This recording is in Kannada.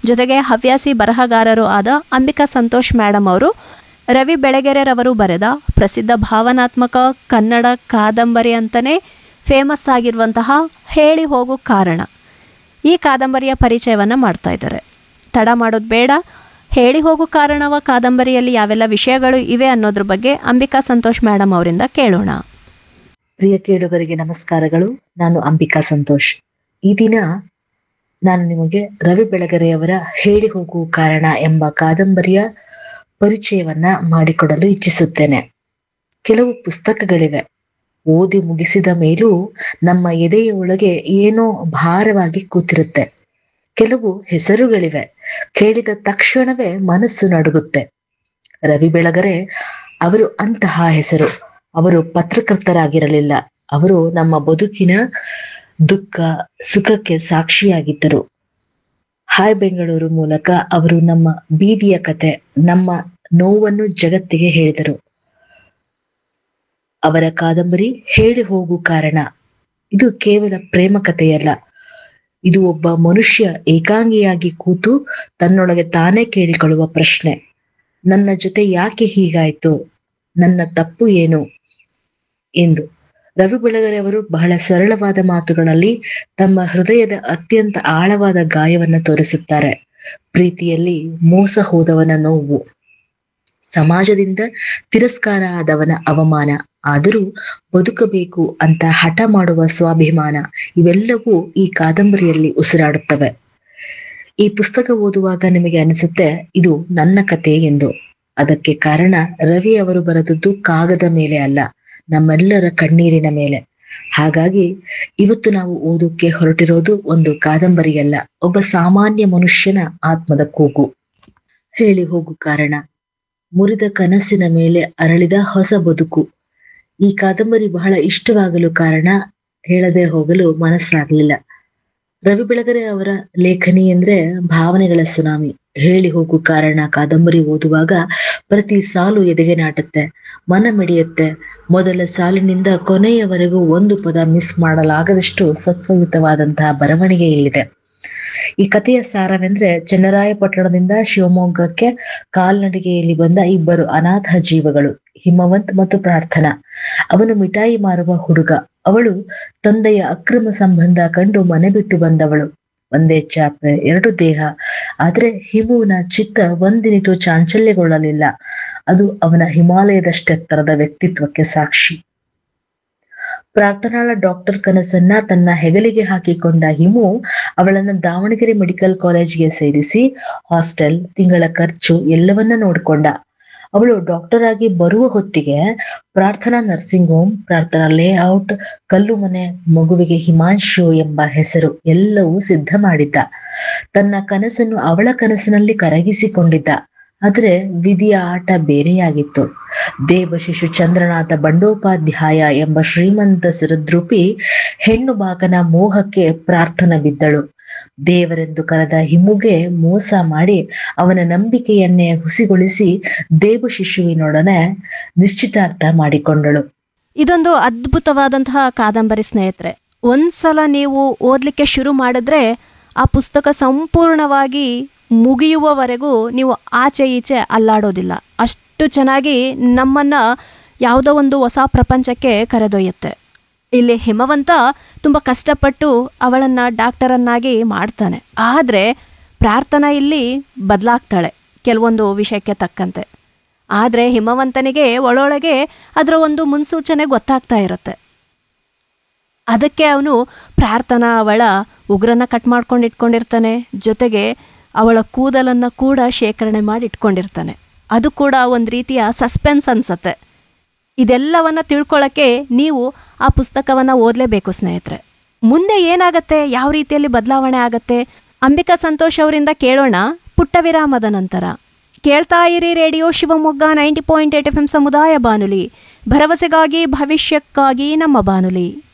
ಜೊತೆಗೆ ಹವ್ಯಾಸಿ ಬರಹಗಾರರು ಆದ ಅಂಬಿಕಾ ಸಂತೋಷ್ ಮೇಡಮ್ ಅವರು ರವಿ ಬೆಳಗೆರೆರವರು ಬರೆದ ಪ್ರಸಿದ್ಧ ಭಾವನಾತ್ಮಕ ಕನ್ನಡ ಕಾದಂಬರಿ ಅಂತಲೇ ಫೇಮಸ್ ಆಗಿರುವಂತಹ ಹೇಳಿ ಹೋಗು ಕಾರಣ ಈ ಕಾದಂಬರಿಯ ಪರಿಚಯವನ್ನು ಮಾಡ್ತಾ ಇದ್ದಾರೆ ತಡ ಮಾಡೋದು ಬೇಡ ಹೇಳಿ ಹೋಗು ಕಾರಣವ ಕಾದಂಬರಿಯಲ್ಲಿ ಯಾವೆಲ್ಲ ವಿಷಯಗಳು ಇವೆ ಅನ್ನೋದ್ರ ಬಗ್ಗೆ ಅಂಬಿಕಾ ಸಂತೋಷ್ ಮೇಡಮ್ ಅವರಿಂದ ಕೇಳೋಣ ಪ್ರಿಯ ಕೇಳುಗರಿಗೆ ನಮಸ್ಕಾರಗಳು ನಾನು ಅಂಬಿಕಾ ಸಂತೋಷ್ ಈ ದಿನ ನಾನು ನಿಮಗೆ ರವಿ ಬೆಳಗೆರೆಯವರ ಹೇಳಿ ಹೋಗುವ ಕಾರಣ ಎಂಬ ಕಾದಂಬರಿಯ ಪರಿಚಯವನ್ನ ಮಾಡಿಕೊಡಲು ಇಚ್ಛಿಸುತ್ತೇನೆ ಕೆಲವು ಪುಸ್ತಕಗಳಿವೆ ಓದಿ ಮುಗಿಸಿದ ಮೇಲೂ ನಮ್ಮ ಎದೆಯ ಒಳಗೆ ಏನೋ ಭಾರವಾಗಿ ಕೂತಿರುತ್ತೆ ಕೆಲವು ಹೆಸರುಗಳಿವೆ ಕೇಳಿದ ತಕ್ಷಣವೇ ಮನಸ್ಸು ನಡುಗುತ್ತೆ ರವಿ ಬೆಳಗರೆ ಅವರು ಅಂತಹ ಹೆಸರು ಅವರು ಪತ್ರಕರ್ತರಾಗಿರಲಿಲ್ಲ ಅವರು ನಮ್ಮ ಬದುಕಿನ ದುಃಖ ಸುಖಕ್ಕೆ ಸಾಕ್ಷಿಯಾಗಿದ್ದರು ಹಾಯ್ ಬೆಂಗಳೂರು ಮೂಲಕ ಅವರು ನಮ್ಮ ಬೀದಿಯ ಕತೆ ನಮ್ಮ ನೋವನ್ನು ಜಗತ್ತಿಗೆ ಹೇಳಿದರು ಅವರ ಕಾದಂಬರಿ ಹೇಳಿ ಹೋಗು ಕಾರಣ ಇದು ಕೇವಲ ಪ್ರೇಮ ಕಥೆಯಲ್ಲ ಇದು ಒಬ್ಬ ಮನುಷ್ಯ ಏಕಾಂಗಿಯಾಗಿ ಕೂತು ತನ್ನೊಳಗೆ ತಾನೇ ಕೇಳಿಕೊಳ್ಳುವ ಪ್ರಶ್ನೆ ನನ್ನ ಜೊತೆ ಯಾಕೆ ಹೀಗಾಯ್ತು ನನ್ನ ತಪ್ಪು ಏನು ಎಂದು ರವಿ ಬೆಳಗೆರೆ ಅವರು ಬಹಳ ಸರಳವಾದ ಮಾತುಗಳಲ್ಲಿ ತಮ್ಮ ಹೃದಯದ ಅತ್ಯಂತ ಆಳವಾದ ಗಾಯವನ್ನ ತೋರಿಸುತ್ತಾರೆ ಪ್ರೀತಿಯಲ್ಲಿ ಮೋಸ ಹೋದವನ ನೋವು ಸಮಾಜದಿಂದ ತಿರಸ್ಕಾರ ಆದವನ ಅವಮಾನ ಆದರೂ ಬದುಕಬೇಕು ಅಂತ ಹಠ ಮಾಡುವ ಸ್ವಾಭಿಮಾನ ಇವೆಲ್ಲವೂ ಈ ಕಾದಂಬರಿಯಲ್ಲಿ ಉಸಿರಾಡುತ್ತವೆ ಈ ಪುಸ್ತಕ ಓದುವಾಗ ನಿಮಗೆ ಅನಿಸುತ್ತೆ ಇದು ನನ್ನ ಕತೆ ಎಂದು ಅದಕ್ಕೆ ಕಾರಣ ರವಿ ಅವರು ಬರೆದದ್ದು ಕಾಗದ ಮೇಲೆ ಅಲ್ಲ ನಮ್ಮೆಲ್ಲರ ಕಣ್ಣೀರಿನ ಮೇಲೆ ಹಾಗಾಗಿ ಇವತ್ತು ನಾವು ಓದೋಕೆ ಹೊರಟಿರೋದು ಒಂದು ಕಾದಂಬರಿಯಲ್ಲ ಒಬ್ಬ ಸಾಮಾನ್ಯ ಮನುಷ್ಯನ ಆತ್ಮದ ಕೂಗು ಹೇಳಿ ಹೋಗು ಕಾರಣ ಮುರಿದ ಕನಸಿನ ಮೇಲೆ ಅರಳಿದ ಹೊಸ ಬದುಕು ಈ ಕಾದಂಬರಿ ಬಹಳ ಇಷ್ಟವಾಗಲು ಕಾರಣ ಹೇಳದೆ ಹೋಗಲು ಮನಸ್ಸಾಗ್ಲಿಲ್ಲ ರವಿ ಬೆಳಗೆರೆ ಅವರ ಲೇಖನಿ ಅಂದ್ರೆ ಭಾವನೆಗಳ ಸುನಾಮಿ ಹೇಳಿ ಹೋಗು ಕಾರಣ ಕಾದಂಬರಿ ಓದುವಾಗ ಪ್ರತಿ ಸಾಲು ಎದೆಗೆ ನಾಟುತ್ತೆ ಮನ ಮಿಡಿಯುತ್ತೆ ಮೊದಲ ಸಾಲಿನಿಂದ ಕೊನೆಯವರೆಗೂ ಒಂದು ಪದ ಮಿಸ್ ಮಾಡಲಾಗದಷ್ಟು ಸತ್ವಯುತವಾದಂತಹ ಬರವಣಿಗೆ ಇಲ್ಲಿದೆ ಈ ಕಥೆಯ ಸಾರವೆಂದ್ರೆ ಚನ್ನರಾಯಪಟ್ಟಣದಿಂದ ಶಿವಮೊಗ್ಗಕ್ಕೆ ಕಾಲ್ನಡಿಗೆಯಲ್ಲಿ ಬಂದ ಇಬ್ಬರು ಅನಾಥ ಜೀವಗಳು ಹಿಮವಂತ್ ಮತ್ತು ಪ್ರಾರ್ಥನಾ ಅವನು ಮಿಠಾಯಿ ಮಾರುವ ಹುಡುಗ ಅವಳು ತಂದೆಯ ಅಕ್ರಮ ಸಂಬಂಧ ಕಂಡು ಮನೆ ಬಿಟ್ಟು ಬಂದವಳು ಒಂದೇ ಚಾಪೆ ಎರಡು ದೇಹ ಆದ್ರೆ ಹಿಮುವಿನ ಚಿತ್ತ ಒಂದಿನಿತು ಚಾಂಚಲ್ಯಗೊಳ್ಳಲಿಲ್ಲ ಅದು ಅವನ ಹಿಮಾಲಯದಷ್ಟೆತ್ತರದ ವ್ಯಕ್ತಿತ್ವಕ್ಕೆ ಸಾಕ್ಷಿ ಪ್ರಾರ್ಥನಾಳ ಡಾಕ್ಟರ್ ಕನಸನ್ನ ತನ್ನ ಹೆಗಲಿಗೆ ಹಾಕಿಕೊಂಡ ಹಿಮು ಅವಳನ್ನ ದಾವಣಗೆರೆ ಮೆಡಿಕಲ್ ಕಾಲೇಜಿಗೆ ಸೇರಿಸಿ ಹಾಸ್ಟೆಲ್ ತಿಂಗಳ ಖರ್ಚು ಎಲ್ಲವನ್ನ ನೋಡ್ಕೊಂಡ ಅವಳು ಡಾಕ್ಟರ್ ಆಗಿ ಬರುವ ಹೊತ್ತಿಗೆ ಪ್ರಾರ್ಥನಾ ನರ್ಸಿಂಗ್ ಹೋಮ್ ಪ್ರಾರ್ಥನಾ ಲೇಔಟ್ ಕಲ್ಲು ಮನೆ ಮಗುವಿಗೆ ಹಿಮಾಂಶು ಎಂಬ ಹೆಸರು ಎಲ್ಲವೂ ಸಿದ್ಧ ಮಾಡಿದ್ದ ತನ್ನ ಕನಸನ್ನು ಅವಳ ಕನಸಿನಲ್ಲಿ ಕರಗಿಸಿಕೊಂಡಿದ್ದ ಆದ್ರೆ ವಿಧಿಯ ಆಟ ಬೇರೆಯಾಗಿತ್ತು ದೇವಶಿಶು ಚಂದ್ರನಾಥ ಬಂಡೋಪಾಧ್ಯಾಯ ಎಂಬ ಶ್ರೀಮಂತ ಸುರದ್ರೂಪಿ ಹೆಣ್ಣು ಬಾಕನ ಮೋಹಕ್ಕೆ ಪ್ರಾರ್ಥನೆ ಬಿದ್ದಳು ದೇವರೆಂದು ಕರೆದ ಹಿಮುಗೆ ಮೋಸ ಮಾಡಿ ಅವನ ನಂಬಿಕೆಯನ್ನೇ ಹುಸಿಗೊಳಿಸಿ ದೇವಶಿಶುವಿನೊಡನೆ ನಿಶ್ಚಿತಾರ್ಥ ಮಾಡಿಕೊಂಡಳು ಇದೊಂದು ಅದ್ಭುತವಾದಂತಹ ಕಾದಂಬರಿ ಸ್ನೇಹಿತರೆ ಒಂದ್ಸಲ ನೀವು ಓದಲಿಕ್ಕೆ ಶುರು ಮಾಡಿದ್ರೆ ಆ ಪುಸ್ತಕ ಸಂಪೂರ್ಣವಾಗಿ ಮುಗಿಯುವವರೆಗೂ ನೀವು ಆಚೆ ಈಚೆ ಅಲ್ಲಾಡೋದಿಲ್ಲ ಅಷ್ಟು ಚೆನ್ನಾಗಿ ನಮ್ಮನ್ನು ಯಾವುದೋ ಒಂದು ಹೊಸ ಪ್ರಪಂಚಕ್ಕೆ ಕರೆದೊಯ್ಯುತ್ತೆ ಇಲ್ಲಿ ಹಿಮವಂತ ತುಂಬ ಕಷ್ಟಪಟ್ಟು ಅವಳನ್ನು ಡಾಕ್ಟರನ್ನಾಗಿ ಮಾಡ್ತಾನೆ ಆದರೆ ಪ್ರಾರ್ಥನಾ ಇಲ್ಲಿ ಬದಲಾಗ್ತಾಳೆ ಕೆಲವೊಂದು ವಿಷಯಕ್ಕೆ ತಕ್ಕಂತೆ ಆದರೆ ಹಿಮವಂತನಿಗೆ ಒಳೊಳಗೆ ಅದರ ಒಂದು ಮುನ್ಸೂಚನೆ ಗೊತ್ತಾಗ್ತಾ ಇರುತ್ತೆ ಅದಕ್ಕೆ ಅವನು ಪ್ರಾರ್ಥನಾ ಅವಳ ಉಗ್ರನ್ನ ಕಟ್ ಮಾಡ್ಕೊಂಡು ಇಟ್ಕೊಂಡಿರ್ತಾನೆ ಜೊತೆಗೆ ಅವಳ ಕೂದಲನ್ನು ಕೂಡ ಶೇಖರಣೆ ಮಾಡಿ ಇಟ್ಕೊಂಡಿರ್ತಾನೆ ಅದು ಕೂಡ ಒಂದು ರೀತಿಯ ಸಸ್ಪೆನ್ಸ್ ಅನ್ಸತ್ತೆ ಇದೆಲ್ಲವನ್ನ ತಿಳ್ಕೊಳ್ಳೋಕ್ಕೆ ನೀವು ಆ ಪುಸ್ತಕವನ್ನು ಓದಲೇಬೇಕು ಸ್ನೇಹಿತರೆ ಮುಂದೆ ಏನಾಗತ್ತೆ ಯಾವ ರೀತಿಯಲ್ಲಿ ಬದಲಾವಣೆ ಆಗತ್ತೆ ಅಂಬಿಕಾ ಸಂತೋಷ್ ಅವರಿಂದ ಕೇಳೋಣ ಪುಟ್ಟ ವಿರಾಮದ ನಂತರ ಕೇಳ್ತಾ ಇರಿ radio Shivamogga ninety point eight F M ಸಮುದಾಯ ಬಾನುಲಿ ಭರವಸೆಗಾಗಿ ಭವಿಷ್ಯಕ್ಕಾಗಿ ನಮ್ಮ ಬಾನುಲಿ